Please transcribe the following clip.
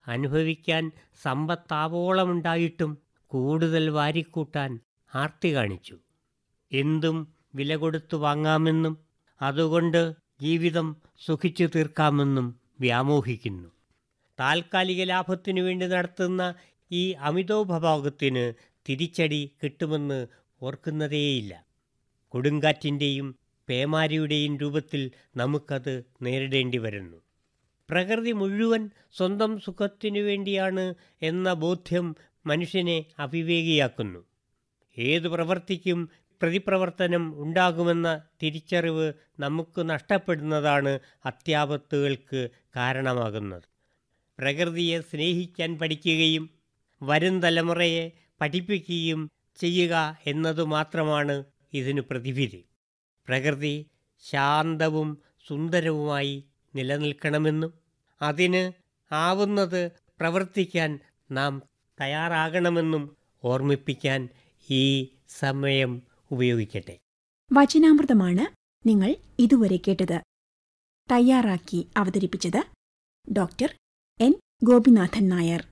അനുഭവിക്കാൻ സമ്പത്താവോളമുണ്ടായിട്ടും കൂടുതൽ വാരിക്കൂട്ടാൻ ആർത്തി കാണിച്ചു എന്തും വില കൊടുത്തു വാങ്ങാമെന്നും അതുകൊണ്ട് ജീവിതം സുഖിച്ചു തീർക്കാമെന്നും വ്യാമോഹിക്കുന്നു താൽക്കാലിക ലാഭത്തിനു വേണ്ടി നടത്തുന്ന ഈ അമിതോപഭോഗത്തിന് തിരിച്ചടി കിട്ടുമെന്ന് ഓർക്കുന്നതേയില്ല കൊടുങ്കാറ്റിൻ്റെയും പേമാരിയുടെയും രൂപത്തിൽ നമുക്കത് നേരിടേണ്ടി വരുന്നു പ്രകൃതി മുഴുവൻ സ്വന്തം സുഖത്തിനു വേണ്ടിയാണ് എന്ന ബോധ്യം മനുഷ്യനെ അവിവേകിയാക്കുന്നു ഏതു പ്രവർത്തിക്കും പ്രതിപ്രവർത്തനം ഉണ്ടാകുമെന്ന തിരിച്ചറിവ് നമുക്ക് നഷ്ടപ്പെടുന്നതാണ് അത്യാപത്തുകൾക്ക് കാരണമാകുന്നത് പ്രകൃതിയെ സ്നേഹിക്കാൻ പഠിക്കുകയും വരും തലമുറയെ പഠിപ്പിക്കുകയും ചെയ്യുക എന്നതു മാത്രമാണ് ഇതിന് പ്രതിവിധി പ്രകൃതി ശാന്തവും സുന്ദരവുമായി നിലനിൽക്കണമെന്നും അതിന് ആവുന്നത് പ്രവർത്തിക്കാൻ നാം തയ്യാറാകണമെന്നും ഓർമ്മിപ്പിക്കാൻ ഈ സമയം ഉപയോഗിക്കട്ടെ വചനാമൃതമാണ് നിങ്ങൾ ഇതുവരെ കേട്ടത് തയ്യാറാക്കി അവതരിപ്പിച്ചത് ഡോക്ടർ എൻ ഗോപിനാഥൻ നായർ